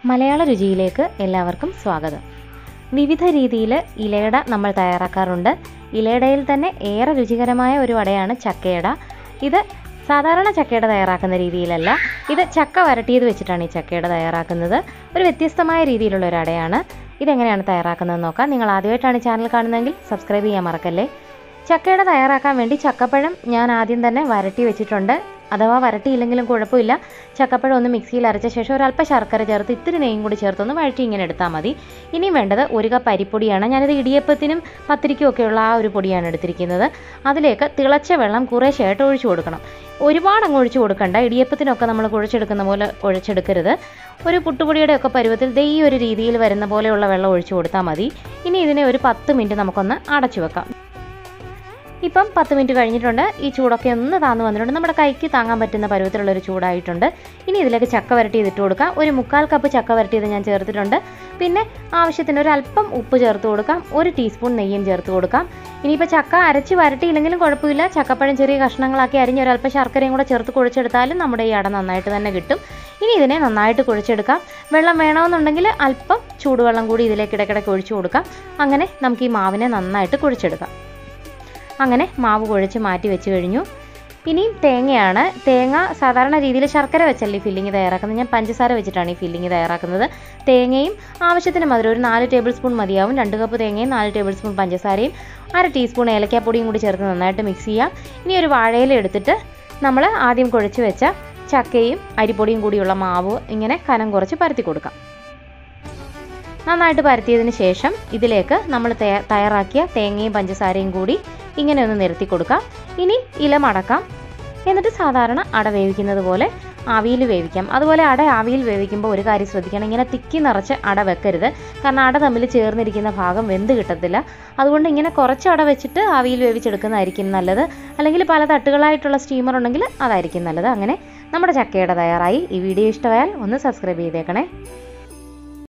മലയാള രുചിയിലേക്ക് എല്ലാവർക്കും സ്വാഗതം വിവിധ രീതിയിൽ ഇലയട നമ്മൾ തയ്യാറാക്കാറുണ്ട് ഇലയടയിൽ തന്നെ ഏറെ രുചികരമായ ഒരു വടയാണ് ചക്കയട ഇത് സാധാരണ ചക്കയട തയ്യാറാക്കുന്ന രീതിയിലല്ല ഇത് ചക്ക വരട്ടിയത് വെച്ചിട്ടാണ് ഈ ചക്കയട തയ്യാറാക്കുന്നത് ഒരു വ്യത്യസ്തമായ രീതിയിലുള്ള ഒരു അടയാണ് ഇതെങ്ങനെയാണ് തയ്യാറാക്കുന്നതെന്ന് നോക്കാം നിങ്ങൾ ആദ്യമായിട്ടാണ് ഈ ചാനൽ കാണുന്നതെങ്കിൽ സബ്സ്ക്രൈബ് ചെയ്യാൻ മറക്കല്ലേ ചക്കയട തയ്യാറാക്കാൻ വേണ്ടി ചക്കപ്പഴം ഞാൻ ആദ്യം തന്നെ വരട്ടി വെച്ചിട്ടുണ്ട് അഥവാ വരട്ടിയില്ലെങ്കിലും കുഴപ്പമില്ല ചക്കപ്പഴം ഒന്ന് മിക്സിയിൽ അരച്ച ശേഷം ഒരല്പം ശർക്കര ചേർത്ത് ഇത്തിരി നെയ്യും കൂടി ചേർത്തൊന്ന് വഴറ്റി ഇങ്ങനെ എടുത്താൽ മതി ഇനിയും വേണ്ടത് ഒരു കപ്പ് അരിപ്പൊടിയാണ് ഞാനിത് ഇടിയപ്പത്തിനും പത്തിരിക്കും ഒക്കെയുള്ള ആ ഒരു പൊടിയാണ് എടുത്തിരിക്കുന്നത് അതിലേക്ക് തിളച്ച വെള്ളം കുറേശ്ശായിട്ട് ഒഴിച്ചു കൊടുക്കണം ഒരുപാട് അങ്ങ് ഒഴിച്ചു കൊടുക്കണ്ട ഇടിയപ്പത്തിനൊക്കെ നമ്മൾ കുഴച്ചെടുക്കുന്ന പോലെ കുഴച്ചെടുക്കരുത് ഒരു പുട്ടുപൊടിയുടെ ഒക്കെ പരുവത്തിൽ ദേ ഈ ഒരു രീതിയിൽ വരുന്ന പോലെയുള്ള വെള്ളം ഒഴിച്ചു കൊടുത്താൽ മതി ഇനി ഇതിനെ ഒരു പത്ത് മിനിറ്റ് നമുക്കൊന്ന് അടച്ചു വെക്കാം ഇപ്പം പത്ത് മിനിറ്റ് കഴിഞ്ഞിട്ടുണ്ട് ഈ ചൂടൊക്കെ ഒന്ന് താന്ന് വന്നിട്ടുണ്ട് നമ്മുടെ കൈക്ക് താങ്ങാൻ പറ്റുന്ന പരുവത്തിലുള്ളൊരു ചൂടായിട്ടുണ്ട് ഇനി ഇതിലേക്ക് ചക്ക വരട്ടി ഇതിട്ട് കൊടുക്കാം ഒരു മുക്കാൽ കപ്പ് ചക്ക വരട്ടിയത് ഞാൻ ചേർത്തിട്ടുണ്ട് പിന്നെ ആവശ്യത്തിന് ഒരു അല്പം ഉപ്പ് ചേർത്ത് കൊടുക്കാം ഒരു ടീസ്പൂൺ നെയ്യും ചേർത്ത് കൊടുക്കാം ഇനിയിപ്പോൾ ചക്ക അരച്ച് വരട്ടിയില്ലെങ്കിലും കുഴപ്പമില്ല ചക്കപ്പഴം ചെറിയ കഷ്ണങ്ങളാക്കി അരിഞ്ഞ് ഒരല്പം ശർക്കരയും കൂടെ ചേർത്ത് കുഴച്ചെടുത്താലും നമ്മുടെ ഈ അട നന്നായിട്ട് തന്നെ കിട്ടും ഇനി ഇതിനെ നന്നായിട്ട് കുഴച്ചെടുക്കാം വെള്ളം വേണമെന്നുണ്ടെങ്കിൽ അല്പം ചൂടുവെള്ളം കൂടി ഇതിലേക്ക് ഇടയ്ക്കിടയ്ക്ക് ഒഴിച്ചു കൊടുക്കാം അങ്ങനെ നമുക്ക് ഈ മാവിനെ നന്നായിട്ട് കുഴിച്ചെടുക്കാം അങ്ങനെ മാവ് കുഴച്ച് മാറ്റി വെച്ച് കഴിഞ്ഞു ഇനിയും തേങ്ങയാണ് തേങ്ങ സാധാരണ രീതിയിൽ ശർക്കര വെച്ചല്ലേ ഈ ഫില്ലിങ് തയ്യാറാക്കുന്നത് ഞാൻ പഞ്ചസാര വെച്ചിട്ടാണ് ഈ ഫില്ലിങ് തയ്യാറാക്കുന്നത് തേങ്ങയും ആവശ്യത്തിന് മധുരം ഒരു നാല് ടേബിൾ സ്പൂൺ മതിയാവും രണ്ട് കപ്പ് തേങ്ങയും നാല് ടേബിൾ സ്പൂൺ പഞ്ചസാരയും അര ടീസ്പൂൺ ഏലക്കാപ്പൊടിയും കൂടി ചേർത്ത് നന്നായിട്ട് മിക്സ് ചെയ്യാം ഇനി ഒരു വാഴയില എടുത്തിട്ട് നമ്മൾ ആദ്യം കുഴച്ച് വെച്ച ചക്കയും അരിപ്പൊടിയും കൂടിയുള്ള മാവ് ഇങ്ങനെ കനം കുറച്ച് പരത്തി കൊടുക്കാം നന്നായിട്ട് പരത്തിയതിന് ശേഷം ഇതിലേക്ക് നമ്മൾ തയ്യാറാക്കിയ തേങ്ങയും പഞ്ചസാരയും കൂടി ഇങ്ങനെ ഒന്ന് നിരത്തി കൊടുക്കാം ഇനി ഇല മടക്കാം എന്നിട്ട് സാധാരണ അട വേവിക്കുന്നത് പോലെ ആവിയിൽ വേവിക്കാം അതുപോലെ അട ആവിയിൽ വേവിക്കുമ്പോൾ ഒരു കാര്യം ശ്രദ്ധിക്കണം ഇങ്ങനെ തിക്കി നിറച്ച് അട വെക്കരുത് കാരണം അട തമ്മിൽ ചേർന്നിരിക്കുന്ന ഭാഗം വെന്ത് കിട്ടത്തില്ല അതുകൊണ്ട് ഇങ്ങനെ കുറച്ച് അട വെച്ചിട്ട് ആവിയിൽ വേവിച്ചെടുക്കുന്നതായിരിക്കും നല്ലത് അല്ലെങ്കിൽ പല തട്ടുകളായിട്ടുള്ള സ്റ്റീമർ ഉണ്ടെങ്കിൽ അതായിരിക്കും നല്ലത് അങ്ങനെ നമ്മുടെ ചക്കയുടെ തയ്യാറായി ഈ വീഡിയോ ഇഷ്ടമായാൽ ഒന്ന് സബ്സ്ക്രൈബ് ചെയ്തേക്കണേ